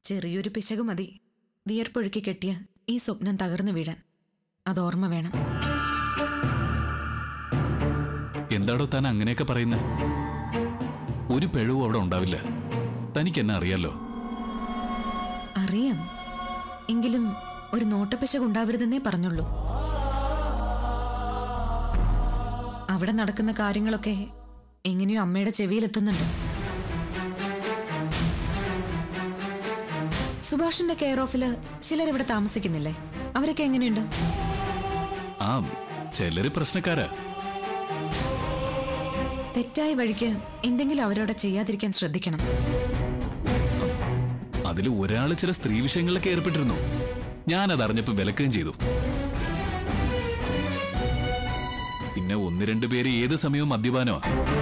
ചെറിയൊരു പിശക് മതി വിയർപ്പൊഴുക്കി കെട്ടിയ ഈ സ്വപ്നം തകർന്നു വീഴാൻ അത് ഓർമ്മ വേണം എന്താടോ താൻ അങ്ങനെയൊക്കെ പറയുന്നത് ഒരു പിഴവും അവിടെ ഉണ്ടാവില്ല തനിക്ക് എന്നെ അറിയാലോ അറിയാം എങ്കിലും ഒരു നോട്ടപ്പിശക് ഉണ്ടാവരുതെന്നേ പറഞ്ഞുള്ളൂ അവിടെ നടക്കുന്ന കാര്യങ്ങളൊക്കെ എങ്ങനെയോ അമ്മയുടെ ചെവിയിലെത്തുന്നുണ്ട് സുഭാഷിന്റെ കെയർ ഓഫില് ചിലരിവിടെ താമസിക്കുന്നില്ലേ അവരൊക്കെ എങ്ങനെയുണ്ട് ആ ചിലര് പ്രശ്നക്കാരാ തെറ്റായ വഴിക്ക് എന്തെങ്കിലും അവരോട് ചെയ്യാതിരിക്കാൻ ശ്രദ്ധിക്കണം അതിൽ ഒരാൾ ചില സ്ത്രീ വിഷയങ്ങളിലൊക്കെ ഏർപ്പെട്ടിരുന്നു ഞാനത് അറിഞ്ഞപ്പോ വിലക്കുകയും ചെയ്തു പിന്നെ ഒന്ന് രണ്ട് പേര് ഏത് സമയവും മദ്യപാനമാ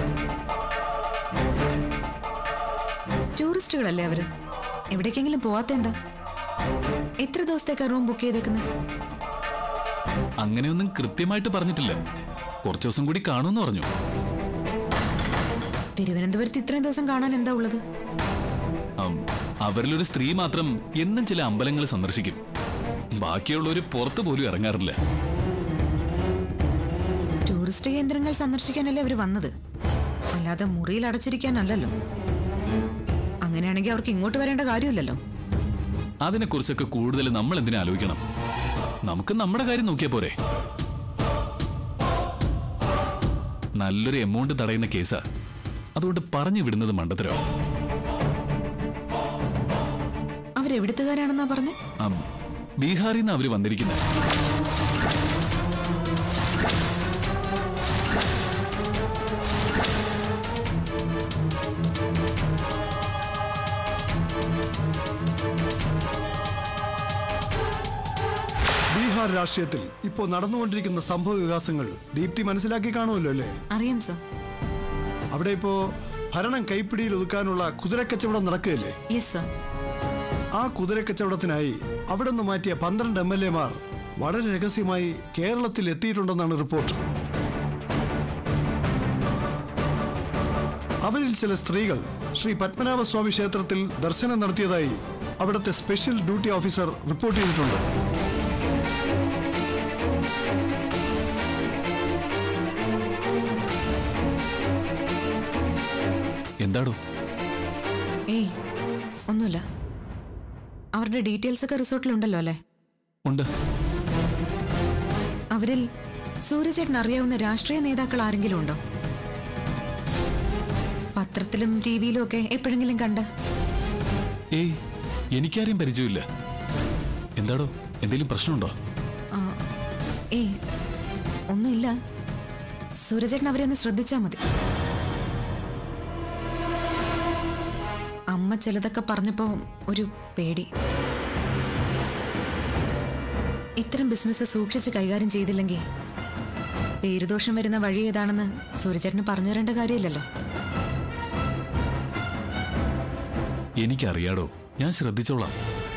ടൂറിസ്റ്റുകളല്ലേ അവര് എവിടേക്കെങ്കിലും പോവാത്ത എന്താ എത്ര ദിവസത്തേക്കാ റൂം ബുക്ക് ചെയ്തേക്കുന്നത് അങ്ങനെയൊന്നും കൃത്യമായിട്ട് പറഞ്ഞിട്ടില്ല കുറച്ചു ദിവസം കൂടി കാണുമെന്ന് പറഞ്ഞു തിരുവനന്തപുരത്ത് ഇത്രയും ദിവസം കാണാൻ എന്താ ഉള്ളത് ആം, അവരിലൊരു സ്ത്രീ മാത്രം എന്നും ചില അമ്പലങ്ങൾ സന്ദർശിക്കും ബാക്കിയുള്ളവര് പുറത്തു പോലും ഇറങ്ങാറില്ല ടൂറിസ്റ്റ് കേന്ദ്രങ്ങൾ സന്ദർശിക്കാനല്ലേ അവർ വന്നത് അല്ലാതെ മുറിയിൽ അടച്ചിരിക്കാനല്ലല്ലോ അങ്ങനെയാണെങ്കിൽ അവർക്ക് ഇങ്ങോട്ട് വരേണ്ട കാര്യമില്ലല്ലോ അതിനെക്കുറിച്ചൊക്കെ കൂടുതൽ നമ്മൾ എന്തിനാ ആലോചിക്കണം നമുക്ക് നമ്മുടെ കാര്യം നോക്കിയാ പോരെ നല്ലൊരു എമൗണ്ട് തടയുന്ന കേസാ അതുകൊണ്ട് പറഞ്ഞു വിടുന്നത് മണ്ടത്തരോ അവരെവിടുത്തുകാരാണെന്നാ പറഞ്ഞ് ബീഹാറിൽ നിന്ന് അവര് വന്നിരിക്കുന്നത് ബീഹാർ രാഷ്ട്രീയത്തിൽ ഇപ്പോൾ നടന്നുകൊണ്ടിരിക്കുന്ന സംഭവ വികാസങ്ങൾ ദീപ്തി മനസ്സിലാക്കി കാണുമല്ലോ അല്ലേ അറിയാം സർ അവിടെ ഇപ്പോ ഭരണം കൈപ്പിടിയിൽ ഒതുക്കാനുള്ള കുതിരക്കച്ചവടം നടക്കുകയല്ലേ യെസ് സർ ആ കുതിരക്കച്ചവടത്തിനായി അവിടെ നിന്ന് മാറ്റിയ പന്ത്രണ്ട് എം എൽ എമാർ വളരെ രഹസ്യമായി കേരളത്തിൽ എത്തിയിട്ടുണ്ടെന്നാണ് റിപ്പോർട്ട് അവരിൽ ചില സ്ത്രീകൾ ശ്രീ പത്മനാഭസ്വാമി ക്ഷേത്രത്തിൽ ദർശനം നടത്തിയതായി അവിടുത്തെ സ്പെഷ്യൽ ഡ്യൂട്ടി ഓഫീസർ റിപ്പോർട്ട് ചെയ്തിട്ടുണ്ട് എന്താടോ ഏയ് ഒന്നുമില്ല അവരുടെ ഡീറ്റെയിൽസ് ഒക്കെ റിസോർട്ടിലുണ്ടല്ലോ അല്ലേ ഉണ്ട് അവരിൽ സൂര്യചേട്ടൻ അറിയാവുന്ന രാഷ്ട്രീയ നേതാക്കൾ ആരെങ്കിലും ഉണ്ടോ പത്രത്തിലും ടി വിയിലും ഒക്കെ എപ്പോഴെങ്കിലും കണ്ട് ഏയ് എനിക്കാരെയും പരിചയമില്ല എന്താടോ എന്തെങ്കിലും പ്രശ്നമുണ്ടോ ആ, ഏയ് ഒന്നുമില്ല സൂര്യചേട്ടൻ അവരെ ഒന്ന് ശ്രദ്ധിച്ചാൽ മതി അമ്മ ചിലതൊക്കെ പറഞ്ഞപ്പോ ഒരു പേടി ഇത്തരം ബിസിനസ് സൂക്ഷിച്ച് കൈകാര്യം ചെയ്തില്ലെങ്കിൽ പേരുദോഷം വരുന്ന വഴി ഏതാണെന്ന് സൂര്യചേട്ടന് പറഞ്ഞു തരേണ്ട കാര്യമില്ലല്ലോ എനിക്കറിയാടോ ഞാൻ ശ്രദ്ധിച്ചോളാം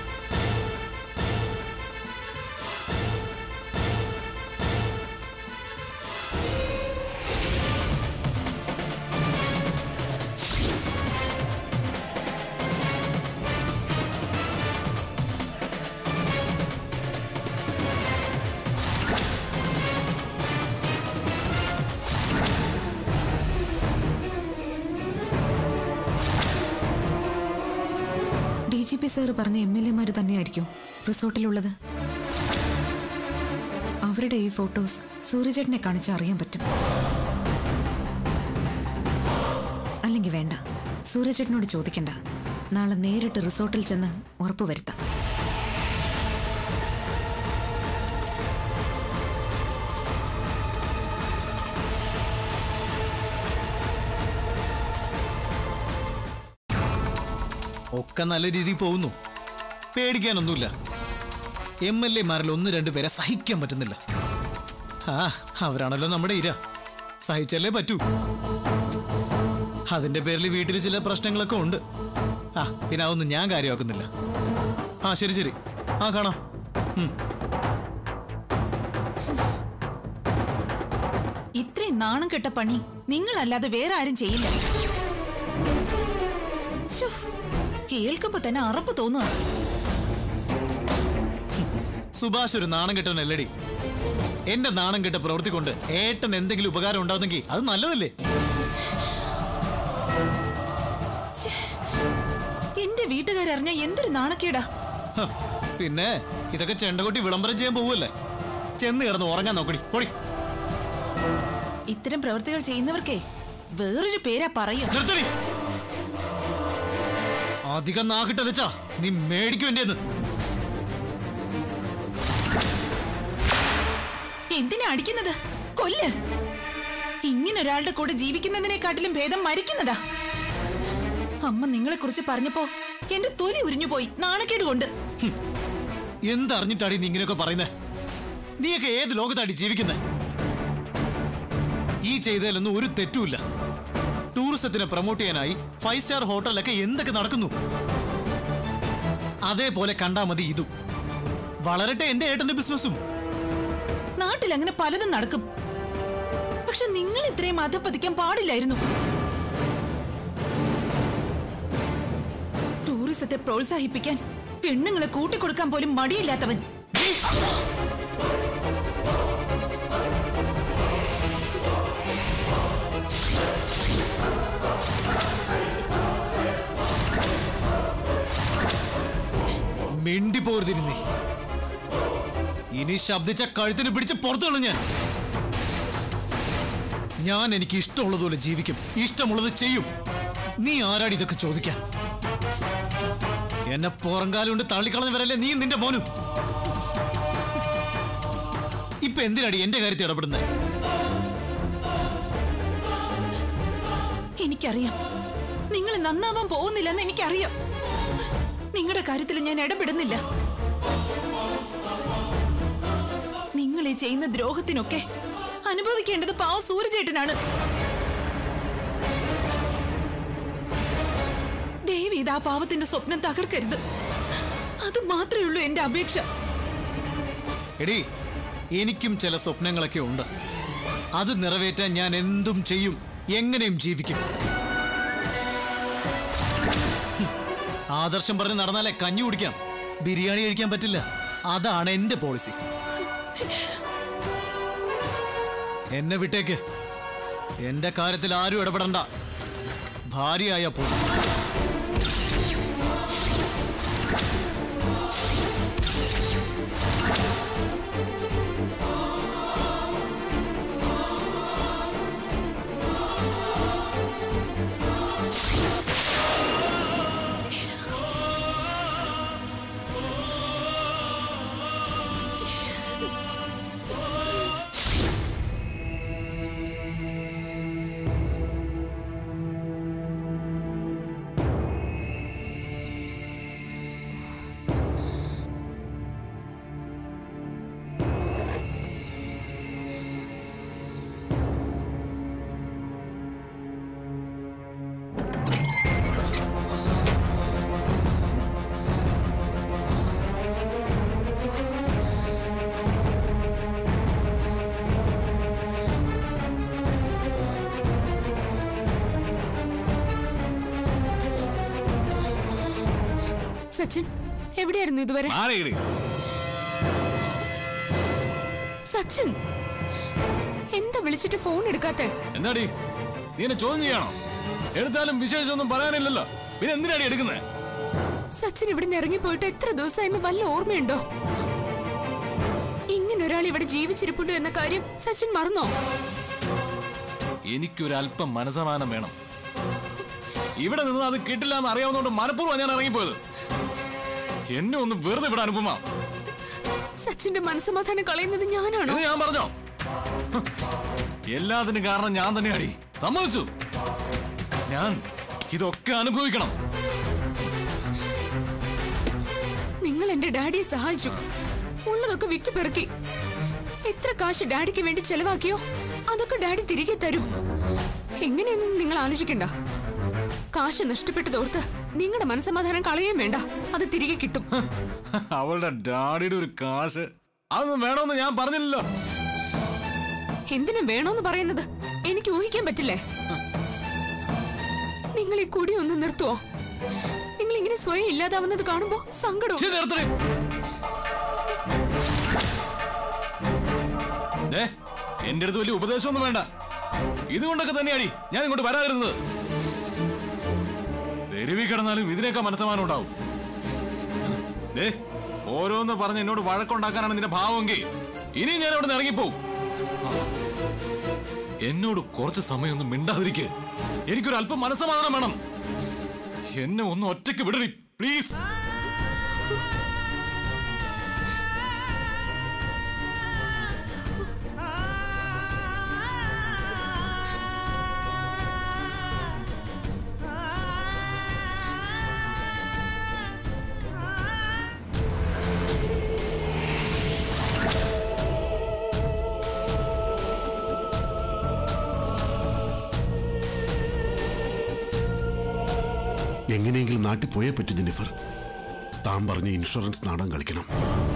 ഡി ജി പി സാറ് പറഞ്ഞ എം എൽ എമാര് തന്നെയായിരിക്കും റിസോർട്ടിലുള്ളത് അവരുടെ ഈ ഫോട്ടോസ് സൂര്യചേട്ടനെ കാണിച്ച് അറിയാൻ പറ്റും അല്ലെങ്കിൽ വേണ്ട സൂര്യചേട്ടനോട് ചോദിക്കണ്ട നാളെ നേരിട്ട് റിസോർട്ടിൽ ചെന്ന് ഉറപ്പുവരുത്താം ഒക്കെ നല്ല രീതിയിൽ പോകുന്നു പേടിക്കാനൊന്നുമില്ല എം എൽ എമാരിൽ ഒന്ന് രണ്ട് പേരെ സഹിക്കാൻ പറ്റുന്നില്ല ആ അവരാണല്ലോ നമ്മുടെ ഇര സഹിച്ചല്ലേ പറ്റൂ അതിന്റെ പേരിൽ വീട്ടിൽ ചില പ്രശ്നങ്ങളൊക്കെ ഉണ്ട് ആ പിന്നെ അതൊന്നും ഞാൻ കാര്യമാക്കുന്നില്ല ആ ശരി ശരി ആ കാണാം ഉം. ഇത്രയും നാണം കെട്ട പണി നിങ്ങളല്ലാതെ വേറെ ആരും ചെയ്യില്ല ശ്ശോ, കേൾക്കുമ്പോ തന്നെ അറപ്പ് തോന്നുക സുഭാഷ് ഒരു നാണം കെട്ടവനല്ലടി എന്റെ നാണം കെട്ട പ്രവൃത്തി കൊണ്ട് ഏട്ടൻ എന്തെങ്കിലും ഉപകാരം ഉണ്ടാവുന്നെങ്കിൽ അത് നല്ലതല്ലേ എന്റെ വീട്ടുകാരറിഞ്ഞ എന്തൊരു നാണക്കേടാ ഹ, പിന്നെ ഇതൊക്കെ ചെണ്ടകൊട്ടി വിളംബരം ചെയ്യാൻ പോവല്ലേ ചെന്ന് കിടന്ന് ഉറങ്ങാൻ നോക്കടി ഓടി ഇത്തരം പ്രവൃത്തികൾ ചെയ്യുന്നവർക്കേ വേറൊരു പേരാ പറയും നിർത്തടി അധികം നാക്കിട്ടലച്ചാ നീ മേടിക്കും എന്റേന്ന് എന്തിനാ അടിക്കുന്നത് കൊല്ല് ഇങ്ങനെ ഒരാളുടെ കൂടെ ജീവിക്കുന്നതിനെക്കാട്ടിലും ഭേദം മരിക്കുന്നതാ അമ്മ നിങ്ങളെ കുറിച്ച് പറഞ്ഞപ്പോ എന്റെ തൊലി ഉരിഞ്ഞു പോയി നാണക്കേട് കൊണ്ട് എന്തറിഞ്ഞിട്ടാടി നീ ഇങ്ങനെയൊക്കെ പറയുന്നേ നീയൊക്കെ ഏത് ലോകത്താടി ജീവിക്കുന്നേ ഈ ചെയ്തതിലൊന്നും ഒരു തെറ്റുമില്ല ടൂറിസത്തിനെ പ്രൊമോട്ട് ചെയ്യാനായി ഫൈവ് സ്റ്റാർ ഹോട്ടലിലൊക്കെ എന്തൊക്കെ നടക്കുന്നു അതേപോലെ കണ്ടാ മതി ഇതും വളരട്ടെ എന്റെ ഏട്ടന്റെ ബിസിനസ്സും നാട്ടിൽ അങ്ങനെ പലതും നടക്കും പക്ഷെ നിങ്ങൾ ഇത്രയും അധപ്പതിക്കാൻ പാടില്ലായിരുന്നു ടൂറിസത്തെ പ്രോത്സാഹിപ്പിക്കാൻ പെണ്ണുങ്ങളെ കൂട്ടിക്കൊടുക്കാൻ പോലും മടിയില്ലാത്തവൻ മിണ്ടിപ്പോരുതിന് നീ ഇനി ശബ്ദിച്ച കഴുത്തിന് പിടിച്ച് പുറത്തു കളഞ്ഞ ഞാൻ ഞാൻ എനിക്ക് ഇഷ്ടമുള്ളതുപോലെ ജീവിക്കും ഇഷ്ടമുള്ളത് ചെയ്യും നീ ആരാടി ഇതൊക്കെ ചോദിക്കാൻ എന്നെ പുറംകാലം കൊണ്ട് തള്ളിക്കളഞ്ഞവരല്ലേ നീ നിന്റെ മോനും ഇപ്പൊ എന്തിനാടി എന്റെ കാര്യത്തിൽ ഇടപെടുന്നത് എനിക്കറിയാം നിങ്ങൾ നന്നാവാൻ പോകുന്നില്ലെന്ന് എനിക്കറിയാം നിങ്ങളുടെ കാര്യത്തിൽ ഞാൻ ഇടപെടുന്നില്ല നിങ്ങൾ ഈ ചെയ്യുന്ന ദ്രോഹത്തിനൊക്കെ അനുഭവിക്കേണ്ടത് പാവ സൂര്യചേട്ടനാണ് ദേവി ഇത് ആ പാവത്തിന്റെ സ്വപ്നം തകർക്കരുത് അത് മാത്രമേ ഉള്ളൂ എന്റെ അപേക്ഷ എടി എനിക്കും ചില സ്വപ്നങ്ങളൊക്കെ ഉണ്ട് അത് നിറവേറ്റാൻ ഞാൻ എന്തും ചെയ്യും എങ്ങനെയും ജീവിക്കും ഹും. ആദർശം പറഞ്ഞ് നടന്നാലേ കഞ്ഞി കുടിക്കാം ബിരിയാണി കഴിക്കാൻ പറ്റില്ല അതാണ് എന്റെ പോളിസി എന്നെ വിട്ടേക്ക് എന്റെ കാര്യത്തിൽ ആരും ഇടപെടണ്ട ഭാര്യയായ പോലും സച്ചിൻ എവിടെയായിരുന്നു ഇതുവരെ ആരെയിടി സച്ചിൻ എന്താ വിളിച്ചിട്ട് ഫോൺ എടുക്കാത്തെ എന്താടി നീ എന്നെ ചോദ്യം ചെയ്യണോ എടുത്താലും വിശേഷമൊന്നും പറയാനില്ലല്ലോ പിന്നെ എന്തിനാടി എടുക്കുന്നത് സച്ചിൻ ഇവിടെ നിന്ന് ഇറങ്ങിപ്പോയിട്ട് എത്ര ദിവസമായെന്ന് വല്ല ഓർമ്മയുണ്ടോ ഇങ്ങനെ ഒരാൾ ഇവിടെ ജീവിച്ചിരിപ്പുണ്ട് എന്ന കാര്യം സച്ചിൻ മറന്നോ എനിക്കൊരല്പം മനസമാനം വേണം ഇവിടെ നിന്ന് അത് കിട്ടില്ല എന്ന് അറിയാവുന്നതുകൊണ്ട് മനഃപൂർവ്വം ഞാൻ ഇറങ്ങിപ്പോയത് എന്നെ ഒന്ന് വെറുതെ വിടാൻ അനുപമ സച്ചിന്റെ മനസ്സമാധാനം കളയുന്നത് ഞാനാണോ ഇത് ഞാൻ പറഞ്ഞോ ഹ്. എല്ലാത്തിനും കാരണം ഞാൻ തന്നെയാടി സമ്മതിച്ചു ഞാൻ ഇതൊക്കെ അനുഭവിക്കണം നിങ്ങൾ എന്റെ ഡാഡിയെ സഹായിച്ചു ഉള്ളതൊക്കെ വിറ്റു പെറുക്കി എത്ര കാശ് ഡാഡിക്ക് വേണ്ടി ചെലവാക്കിയോ അതൊക്കെ ഡാഡി തിരികെ തരും എങ്ങനെയൊന്നും നിങ്ങൾ ആലോചിക്കണ്ട കാശ് നഷ്ടപ്പെട്ടതോർത്ത് നിങ്ങളുടെ മനസ്സമാധാനം കളയുകയും വേണ്ട അത് തിരികെ കിട്ടും അവളുടെ ഡാഡിയുടെ ഒരു കാശ് അതൊന്നും വേണമെന്ന് ഞാൻ പറഞ്ഞില്ലല്ലോ എന്തിനും വേണോന്ന് പറയുന്നത് എനിക്ക് ഊഹിക്കാൻ പറ്റില്ലേ നിങ്ങൾ ഈ കുടി ഒന്ന് നിർത്തുവോ നിങ്ങൾ ഇങ്ങനെ ഇങ്ങനെ സ്വയം ഇല്ലാതാവുന്നത് കാണുമ്പോ സങ്കടം ഛീ, നിർത്തടി. ദേ, എന്റെ അടുത്ത് വലിയ ഉപദേശമൊന്നും വേണ്ട ഇതുകൊണ്ടൊക്കെ തന്നെയാടി ഞാൻ ഇങ്ങോട്ട് വരാതിരുന്നത് തെരുവി കിടന്നാലും ഇതിനൊക്കെ മനസ്സമാനം ഉണ്ടാവും ദേ ഓരോന്ന് പറഞ്ഞ് എന്നോട് വഴക്കുണ്ടാക്കാനാണ് നിന്റെ ഭാവമെങ്കിൽ ഇനി ഞാൻ അവിടെ നിന്ന് ഇറങ്ങിപ്പോവും എന്നോട് കുറച്ച് സമയമൊന്നും മിണ്ടാതിരിക്കെ എനിക്കൊരു അല്പം മനസ്സമാധാനം വേണം എന്നെ ഒന്ന് ഒറ്റയ്ക്ക് വിടടി പ്ലീസ് എങ്ങനെയെങ്കിലും നാട്ടിൽ പോയേ പറ്റൂ ജെന്നിഫർ താൻ പറഞ്ഞ ഇൻഷുറൻസ് നാടകം കളിക്കണം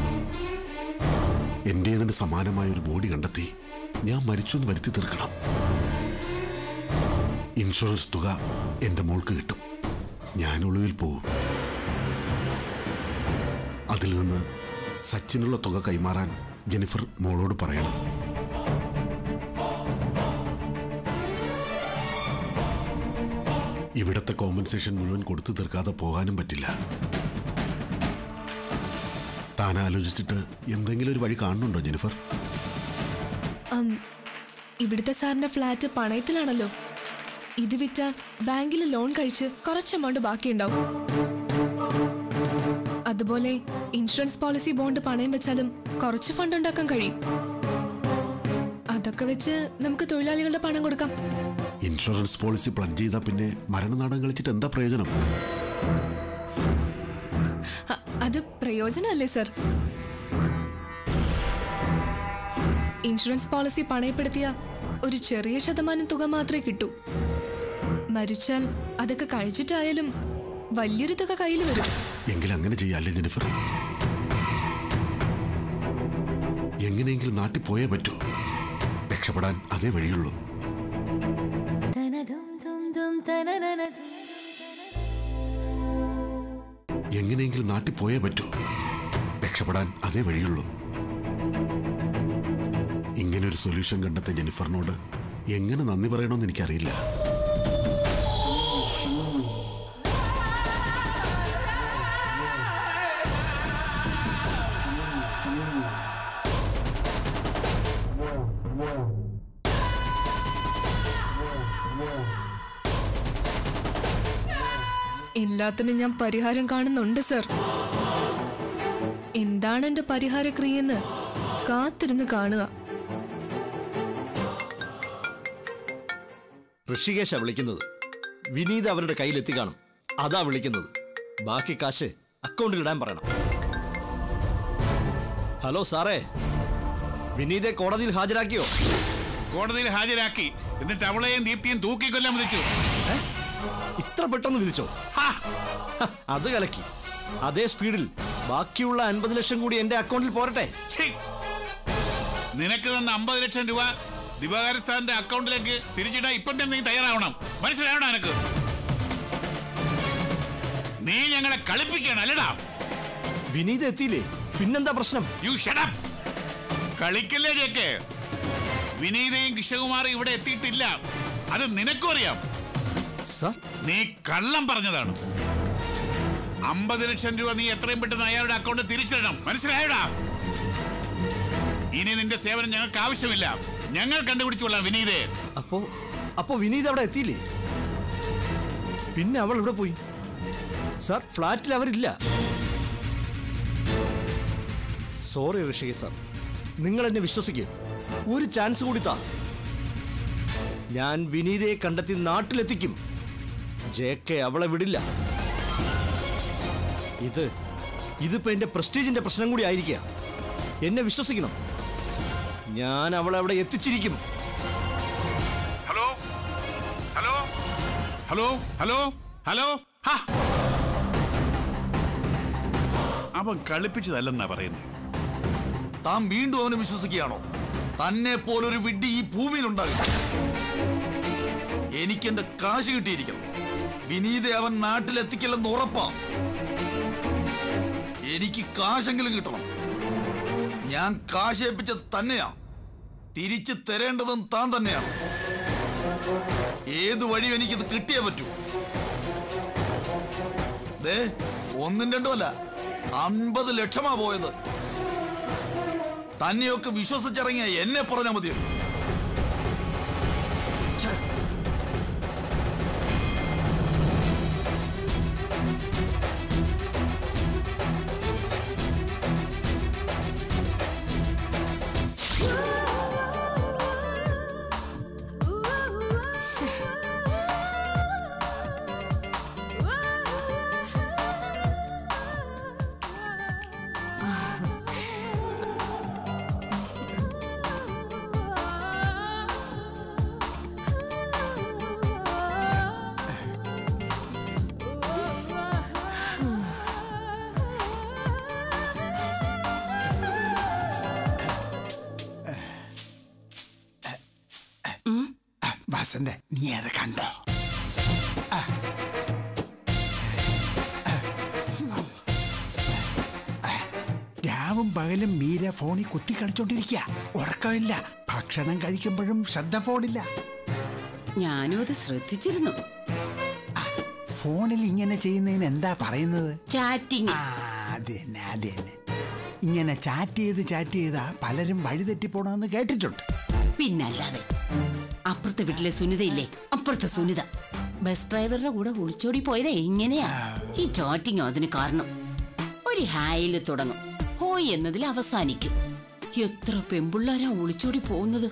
എന്റേതിന് സമാനമായ ഒരു ബോഡി കണ്ടെത്തി ഞാൻ മരിച്ചു എന്ന് വരുത്തി തീർക്കണം ഇൻഷുറൻസ് തുക എന്റെ മോൾക്ക് കിട്ടും ഞാൻ ഒളിവിൽ പോവും അതിൽ നിന്ന് സച്ചിനുള്ള തുക കൈമാറാൻ ജെനിഫർ മോളോട് പറയണം ഇവിടത്തെ കോമ്പൻസേഷൻ മുഴുവൻ കൊടുത്തു തീർക്കാതെ പോകാനും പറ്റില്ല താൻ ആലോചിച്ചിട്ട് എന്തെങ്കിലും ഒരു വഴി കാണുന്നുണ്ടോ ജെനിഫർ അം, ഇവിടുത്തെ സാറിന്റെ ഫ്ലാറ്റ് പണയത്തിലാണല്ലോ ഇത് വിറ്റ ബാങ്കിൽ ലോൺ കഴിച്ച് കുറച്ച് എമൗണ്ട് ബാക്കിയുണ്ടാവും അതുപോലെ ഇൻഷുറൻസ് പോളിസി ബോണ്ട് പണയം വെച്ചാലും കുറച്ച് ഫണ്ട് ഉണ്ടാക്കാൻ കഴിയും അതൊക്കെ വെച്ച് നമുക്ക് തൊഴിലാളികളുടെ പണം കൊടുക്കാം ഇൻഷുറൻസ് പോളിസി പ്ലഡ് ചെയ്താൽ പിന്നെ മരണനാടകം കളിച്ചിട്ട് എന്താ പ്രയോജനം അ- അത് പ്രയോജനമല്ലേ സർ ഇൻഷുറൻസ് പോളിസി പണയപ്പെടുത്തിയ ഒരു ചെറിയ ശതമാനം തുക മാത്രമേ കിട്ടൂ മരിച്ചാൽ അതൊക്കെ കഴിച്ചിട്ടായാലും വലിയൊരു തുക കയ്യിൽ വരും എങ്കിൽ അങ്ങനെ ചെയ്യാല്ലേ ജെനിഫർ എങ്ങനെയെങ്കിലും നാട്ടിൽ പോയേ പറ്റൂ രക്ഷപ്പെടാൻ അതേ വഴിയുള്ളൂ എങ്ങനെയെങ്കിലും നാട്ടിൽ പോയേ പറ്റൂ രക്ഷപ്പെടാൻ അതേ വഴിയുള്ളൂ ഇങ്ങനെ ഒരു സൊല്യൂഷൻ കണ്ടെത്തിയ ജെനിഫറിനോട് എങ്ങനെ നന്ദി പറയണമെന്ന് എനിക്കറിയില്ല എല്ലാത്തിനും ഞാൻ പരിഹാരം കാണുന്നുണ്ട് സർ എന്താണ് എന്റെ പരിഹാരക്രിയെന്ന് കാത്തിരുന്ന് കാണുക ഋഷികേശ വിളിക്കുന്നത് വിനീത് അവരുടെ കയ്യിലെത്തി കാണും അതാ വിളിക്കുന്നത് ബാക്കി കാശ് അക്കൗണ്ടിൽ ഇടാൻ പറയണം ഹലോ സാറേ വിനീതെ കോടതിയിൽ ഹാജരാക്കിയോ കോടതിയിൽ ഹാജരാക്കി എന്നിട്ട് അവളെയും ദീപ്തിയും തൂക്കിക്കൊല്ലാൻ വിധിച്ചു ഇത്ര പെട്ടെന്ന് വിധിച്ചോ ഹാ, ഹ, അത് കലക്കി അതേ സ്പീഡിൽ ബാക്കിയുള്ള അൻപത് ലക്ഷം കൂടി എന്റെ അക്കൗണ്ടിൽ പോരട്ടെ ഛീ. നിനക്ക് തന്ന അമ്പത് ലക്ഷം രൂപ ദിവാകര സാറിന്റെ അക്കൗണ്ടിലേക്ക് തിരിച്ചിടാൻ ഇപ്പം തന്നെ നീ തയ്യാറാവണം മനസ്സിലാവണം എനക്ക് നീ ഞങ്ങളെ കളിപ്പിക്കണം അല്ലടാ വിനീത് എത്തിയില്ലേ പിന്നെന്താ പ്രശ്നം യു ഷടപ്പ് കളിക്കല്ലേ ജേക്ക് വിനീതയും കൃഷ്ണകുമാറും ഇവിടെ എത്തിയിട്ടില്ല അത് നിനക്കും അറിയാം സാർ നീ കള്ളം പറഞ്ഞതാണ് അമ്പത് ലക്ഷം രൂപ നീ എത്രയും പെട്ടെന്ന് അയാളുടെ അക്കൗണ്ട് തിരിച്ചിടണം മനസ്സിലായോടാ ഇനി നിന്റെ സേവനം ഞങ്ങൾക്ക് ആവശ്യമില്ല ഞങ്ങൾ കണ്ടുപിടിച്ചോളാം വിനീതേ അപ്പോ അപ്പോ വിനീത് അവിടെ എത്തിയില്ലേ പിന്നെ അവൾ ഇവിടെ പോയി സാർ ഫ്ലാറ്റിൽ അവരില്ല സോറി ഋഷിക സാർ നിങ്ങൾ എന്നെ വിശ്വസിക്കുക ഒരു ചാൻസ് കൂടി താ ഞാൻ വിനീതയെ കണ്ടെത്തി നാട്ടിലെത്തിക്കും ജെ കെ അവളെ വിടില്ല ഇത് ഇതിപ്പോ എന്റെ പ്രസ്റ്റീജിന്റെ പ്രശ്നം കൂടി ആയിരിക്കുക എന്നെ വിശ്വസിക്കണം ഞാൻ അവളെ അവിടെ എത്തിച്ചിരിക്കും hello hello hello hello hello ഹാ. അവൻ കളിപ്പിച്ചതല്ലെന്നാ പറയുന്നത് താൻ വീണ്ടും അവനെ വിശ്വസിക്കുകയാണോ തന്നെ പോലൊരു വിഡ്ഢി ഈ ഭൂമിയിലുണ്ടാകും എനിക്കെന്റെ കാശ് കിട്ടിയിരിക്കണം വിനീതെ അവൻ നാട്ടിലെത്തിക്കില്ലെന്ന് ഉറപ്പാ എനിക്ക് കാശെങ്കിലും കിട്ടണം ഞാൻ കാശ് ഏൽപ്പിച്ചത് തന്നെയാ തിരിച്ചു തരേണ്ടതും താൻ തന്നെയാണ് ഏത് വഴിയും എനിക്കിത് കിട്ടിയേ പറ്റൂ ദേ ഒന്നും രണ്ടുമല്ല അൻപത് ലക്ഷമാ പോയത് തന്നെയൊക്കെ വിശ്വസിച്ചിറങ്ങിയ എന്നെ പറഞ്ഞാൽ മതിയല്ലോ ഛെ, വസന്ത നീ അത് കണ്ടോ ആ. ആ. രാവും പകലും മീര ഫോണിൽ കുത്തി കളിച്ചോണ്ടിരിക്കുക ഉറക്കമില്ല ഭക്ഷണം കഴിക്കുമ്പോഴും ശ്രദ്ധ ഫോണില്ല ഞാനും അത് ശ്രദ്ധിച്ചിരുന്നു ഫോണിൽ ഇങ്ങനെ ചെയ്യുന്നതിന് എന്താ പറയുന്നത് ചാറ്റിംഗ് ആ അത് തന്നെ അത് തന്നെ ഇങ്ങനെ ചാറ്റ് ചെയ്ത് ചാറ്റ് ചെയ്താ പലരും വഴിതെറ്റി പോണമെന്ന് കേട്ടിട്ടുണ്ട് പിന്നല്ലാതെ അപ്പുറത്തെ വീട്ടിലെ സുനിതയില്ലേ അപ്പുറത്തെ സുനിത ബസ് ഡ്രൈവറുടെ കൂടെ ഒളിച്ചോടി പോയതേ ഇങ്ങനെയാ ഈ ചാറ്റിംഗ് അതിന് കാരണം ഒരു ഹായില് തുടങ്ങും ഹോയ് എന്നതിൽ അവസാനിക്കും എത്ര പെമ്പിള്ളാരാ ഒളിച്ചോടി പോകുന്നത്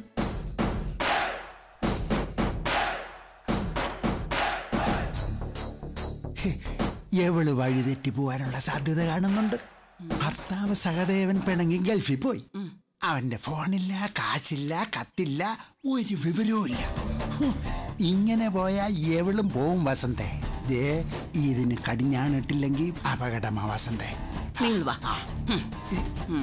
എവള് വഴിതെറ്റി പോകാനുള്ള സാധ്യത കാണുന്നുണ്ട് ഭർത്താവ് സഹദേവൻ പിണങ്ങി ഗൾഫിൽ പോയി അവന്റെ ഫോണില്ല കാശില്ല കത്തില്ല ഒരു വിവരവും ഇല്ല ഹും, ഇങ്ങനെ പോയാ എവളും പോവും വസന്തേ ദേ ഇതിന് കടിഞ്ഞാണിട്ടില്ലെങ്കിൽ അപകടമാ വസന്തേ നിങ്ങൾ വാ ഉം. ഉം.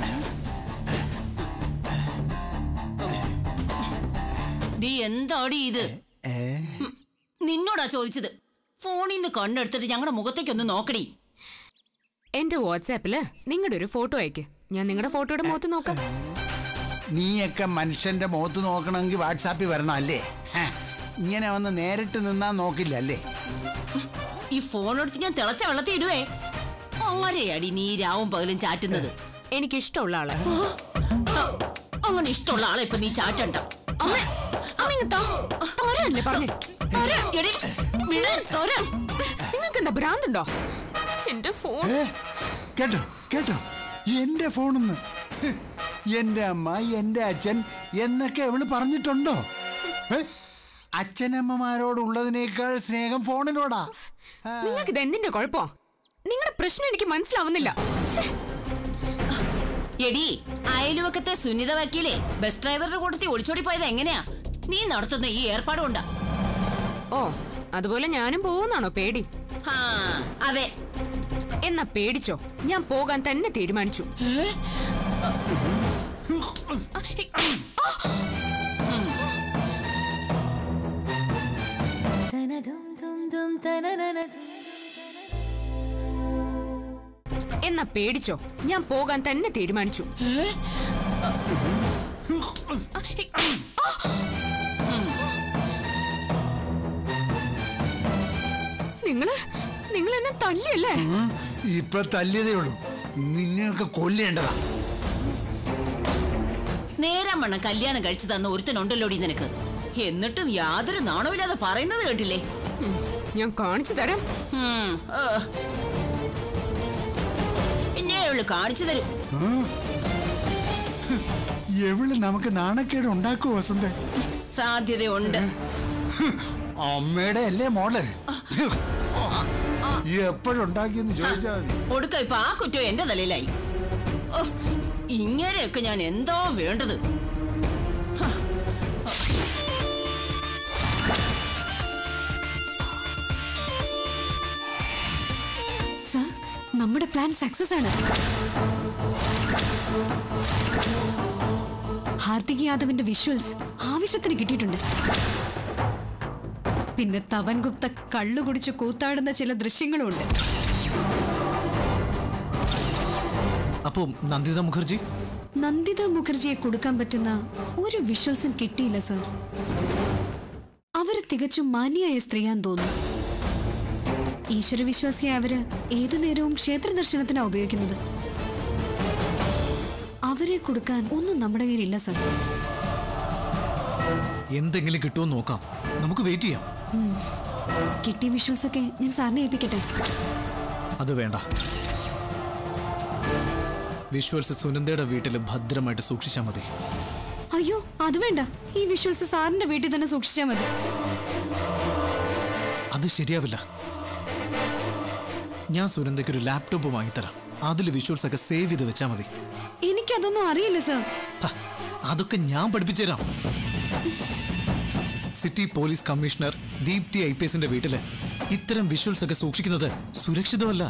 ഡീ എന്താടി ഇത് ഉം. നിന്നോടാ ചോദിച്ചത് ഫോണിൽ നിന്ന് കണ്ണെടുത്തിട്ട് ഞങ്ങളുടെ മുഖത്തേക്കൊന്ന് നോക്കടി എന്റെ വാട്സാപ്പില് നിങ്ങളുടെ ഒരു ഫോട്ടോ അയക്ക് ഞാൻ നിങ്ങളുടെ ഫോട്ടോയുടെ മുഖത്ത് നോക്കാം നീയൊക്കെ മനുഷ്യന്റെ മുഖത്ത് നോക്കണമെങ്കിൽ വാട്സാപ്പിൽ വരണം അല്ലേ ഹ, ഇങ്ങനെ വന്ന് നേരിട്ട് നിന്നാ നോക്കില്ല അല്ലേ ഈ ഫോൺ എടുത്ത് ഞാൻ തിളച്ച വെള്ളത്തിൽ ഇടുവേ ആരെയാടി നീ രാവും പകലും ചാറ്റുന്നത് എനിക്ക് ഇഷ്ടമുള്ള ആളെ അങ്ങനെ ഇഷ്ടമുള്ള ആളെ ഇപ്പൊ നീ ചാറ്റണ്ട അമ്മ അമ്മ ഇങ്ങ് താ. തരാനല്ലേ പറഞ്ഞേ തരാ. എടി, വിട്, തരാം. നിങ്ങൾക്ക് എന്താ ഭ്രാന്തുണ്ടോ എന്റെ ഫോൺ ഏ, കേട്ടോ കേട്ടോ എന്റെ ഫോണെന്ന് ഹ്, എന്റെ അമ്മ എന്റെ അച്ഛൻ എന്നൊക്കെ അവള് പറഞ്ഞിട്ടുണ്ടോ ഏ, അച്ഛനമ്മമാരോടുള്ളതിനേക്കാൾ സ്നേഹം ഫോണിനോടാ നിങ്ങൾക്ക് ഇത് എന്തിന്റെ കുഴപ്പോ നിങ്ങളുടെ പ്രശ്നം എനിക്ക് മനസ്സിലാവുന്നില്ല ശ്ശേ. എടി അയൽവക്കത്തെ സുനിത വക്കീലേ ബസ് ഡ്രൈവറുടെ കൂട്ടത്തിൽ ഒളിച്ചോടി പോയത് എങ്ങനെയാ നീ നടത്തുന്ന ഈ ഏർപ്പാടുണ്ടാ ഓ അതുപോലെ ഞാനും പോകുന്നാണോ പേടി ആ അതെ എന്നാ പേടിച്ചോ ഞാൻ പോകാൻ തന്നെ തീരുമാനിച്ചു എന്നാ പേടിച്ചോ ഞാൻ പോകാൻ തന്നെ തീരുമാനിച്ചു നിങ്ങള് നിങ്ങൾ എന്നെ തല്ലിയല്ലേ ഉം, ഇപ്പൊ തല്ലിയതേ ഉള്ളൂ നിന്നെയൊക്കെ കൊല്ലേണ്ടതാ നേരം വണ്ണം കല്യാണം കഴിച്ചു തന്ന ഒരുത്തനുണ്ടല്ലോടി നിനക്ക് എന്നിട്ടും യാതൊരു നാണമില്ലാതെ പറയുന്നത് കേട്ടില്ലേ ഉം, ഞാൻ കാണിച്ചു തരാം ഉം, ആ. പിന്നെ അവള് കാണിച്ചു തരും ഉം. എവള് നമുക്ക് നാണക്കേട് ഉണ്ടാക്കൂ വസന്ത സാധ്യതയുണ്ട് അമ്മയുടെ അല്ലേ മോള് എപ്പോഴുണ്ടാക്കിയെന്ന് ചോദിച്ചാൽ മതി ഒടുക്ക ഇപ്പൊ ആ കുറ്റം എന്റെ തലയിലായി ഉഫ്, ഇങ്ങനെയൊക്കെ ഞാൻ എന്തോ വേണ്ടത് സർ നമ്മുടെ പ്ലാൻ സക്സസ് ആണ് ഹാർദിക് യാദവിന്റെ വിഷ്വൽസ് ആവശ്യത്തിന് കിട്ടിയിട്ടുണ്ട് പിന്നെ തവൻ ഗുപ്ത കള്ളു കുടിച്ച് കൂത്താടുന്ന ചില ദൃശ്യങ്ങളും ഉണ്ട് അപ്പോ നന്ദിത മുഖർജി നന്ദിത മുഖർജിയെ കൊടുക്കാൻ പറ്റുന്ന ഒരു വിഷ്വൽസും കിട്ടിയില്ല സർ അവര് തികച്ചും മാന്യായ സ്ത്രീയാന്ന് തോന്നുന്നു ഈശ്വരവിശ്വാസിയായ അവര് ഏതു നേരവും ക്ഷേത്ര ദർശനത്തിനാ ഉപയോഗിക്കുന്നത് അവരെ കൊടുക്കാൻ ഒന്നും നമ്മുടെ കയ്യിലില്ല സർ എന്തെങ്കിലും കിട്ടുമോ നോക്കാം നമുക്ക് വെയിറ്റ് ചെയ്യാം ഉം. കിട്ടിയ വിഷ്വൽസ് ഒക്കെ ഞാൻ സാറിനെ ഏൽപ്പിക്കട്ടെ അത് വേണ്ട വിഷ്വൽസ് സുനന്ദയുടെ വീട്ടിൽ ഭദ്രമായിട്ട് സൂക്ഷിച്ചാൽ മതി അയ്യോ അത് വേണ്ട ഈ വിഷ്വൽസ് സാറിന്റെ വീട്ടിൽ തന്നെ സൂക്ഷിച്ചാൽ മതി അത് ശരിയാവില്ല ഞാൻ സുനന്ദയ്ക്ക് ഒരു ലാപ്ടോപ്പ് വാങ്ങിത്തരാം അതിൽ വിഷ്വൽസ് ഒക്കെ സേവ് ചെയ്ത് വെച്ചാൽ മതി എനിക്കതൊന്നും അറിയില്ല സർ ഹ, അതൊക്കെ ഞാൻ പഠിപ്പിച്ചുതരാം city police commissioner Deepthi I P എസിന്റെ വീട്ടില് ഇത്തരം വിഷ്വൽസ് ഒക്കെ സൂക്ഷിക്കുന്നത് സുരക്ഷിതമല്ല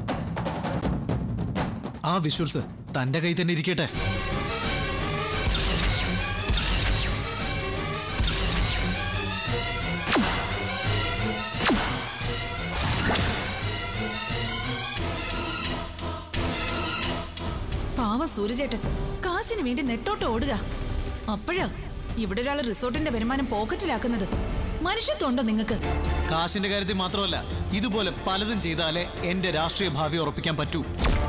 ആ വിഷ്വൽസ് തന്റെ കയ്യിൽ തന്നെ ഇരിക്കട്ടെ പാവം സൂര്യചേട്ടൻ കാശിന് വേണ്ടി നെട്ടോട്ട് ഓടുക അപ്പോഴാ ഇവിടെ ഒരാൾ റിസോർട്ടിന്റെ വരുമാനം പോക്കറ്റിലാക്കുന്നത് മനുഷ്യത്വമുണ്ടോ നിങ്ങൾക്ക് കാശിന്റെ കാര്യത്തിൽ മാത്രമല്ല ഇതുപോലെ പലതും ചെയ്താലേ എന്റെ രാഷ്ട്രീയ ഭാവി ഉറപ്പിക്കാൻ പറ്റൂ